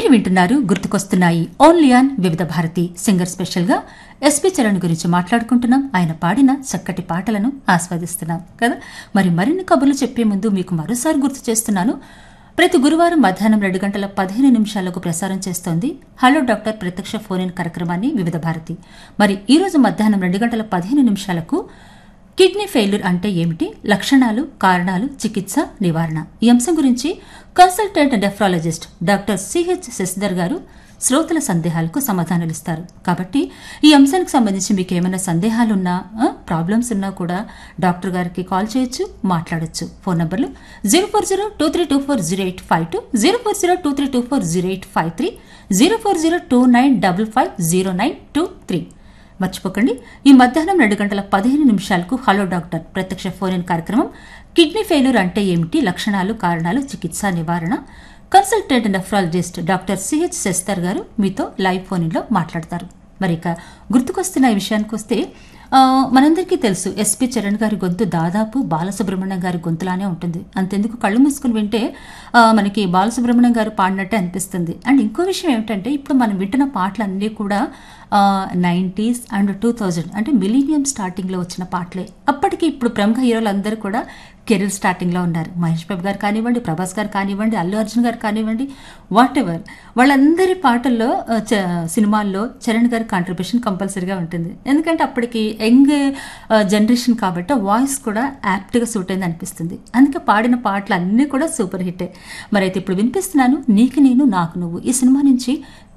మీరు వింటున్నారు గుర్తుకొస్తున్నాయి only on Vividh Bharati singer special గా ఎస్పి చరణ్ గురించి మాట్లాడుకుంటున్నాం ఆయన పాడిన చక్కటి పాటలను ఆస్వాదిస్తున్నాం కదా మరి మరిన్ని కబుర్లు చెప్పే ముందు మీకు మరోసారి గుర్తు చేస్తున్నాను ప్రతి గురువారం మధ్యాహ్నం రెండు గంటల పదిహేను నిమిషాలకు ప్రసారం చేస్తోంది హలో డాక్టర్ ప్రత్యక్ష ఫోన్ ఇన్ కార్యక్రమాన్ని వివిధ భారతి మరి ఈ రోజు మధ్యాహ్నం రెండు గంటల పదిహేను నిమిషాలకు కిడ్నీ ఫెయిల్యూర్ అంటే ఏమిటి లక్షణాలు కారణాలు చికిత్స నివారణ ఈ అంశం గురించి consultant nephrologist doctor CH Sasidhar garu శ్రోతల సందేహాలకు సమాధానాలు ఇస్తారు కాబట్టి ఈ అంశానికి సంబంధించి మీకు ఏమైనా సందేహాలున్నా ప్రాబ్లమ్స్ ఉన్నా కూడా డాక్టర్ గారికి కాల్ చేయొచ్చు మాట్లాడొచ్చు ఫోన్ నంబర్లు zero four zero two three two four zero eight five two zero four zero two three two four zero eight five three zero four zero two nine double five zero nine two three మర్చిపోకండి ఈ మధ్యాహ్నం రెండు గంటల పదిహేను నిమిషాలకు hello doctor ప్రత్యక్ష phone in కార్యక్రమం kidney failure అంటే ఏమిటి లక్షణాలు కారణాలు చికిత్స నివారణ కన్సల్టెంట్ నెఫ్రాలజిస్ట్ డాక్టర్ సిహెచ్ శస్తర్ గారు మీతో లైవ్ ఫోన్ ఇన్లో మాట్లాడతారు మరి ఇక గుర్తుకొస్తున్న ఈ విషయానికి వస్తే ఆ, మనందరికీ తెలుసు ఎస్పి చరణ్ గారి గొంతు దాదాపు బాలసుబ్రహ్మణ్యం గారి గొంతులానే ఉంటుంది అంతెందుకు కళ్ళు మూసుకుని వింటే ఆ, మనకి బాలసుబ్రహ్మణ్యం గారు పాడినట్టే అనిపిస్తుంది అండ్ ఇంకో విషయం ఏమిటంటే ఇప్పుడు మనం వింటున్న పాటలన్నీ కూడా నైంటీస్ అండ్ టూ థౌజండ్ అంటే మిలీనియం స్టార్టింగ్లో వచ్చిన పాటలే అప్పటికి ఇప్పుడు ప్రముఖ హీరోలు అందరూ కూడా కెరీర్ స్టార్టింగ్లో ఉన్నారు మహేష్ బాబు గారు కానివ్వండి ప్రభాస్ గారు కానివ్వండి అల్లు అర్జున్ గారు కానివ్వండి వాట్ ఎవర్ వాళ్ళందరి పాటల్లో ఆ, చ- సినిమాల్లో చరణ్ గారి కాంట్రిబ్యూషన్ కంపల్సరీగా ఉంటుంది ఎందుకంటే అప్పటికి యంగ్ జనరేషన్ కాబట్టి వాయిస్ కూడా యాప్ట్గా సూట్ అయింది అనిపిస్తుంది అందుకే పాడిన పాటలు అన్నీ కూడా సూపర్ హిట్టే మరి అయితే ఇప్పుడు వినిపిస్తున్నాను నీకు నేను నాకు నువ్వు ఈ సినిమా నుంచి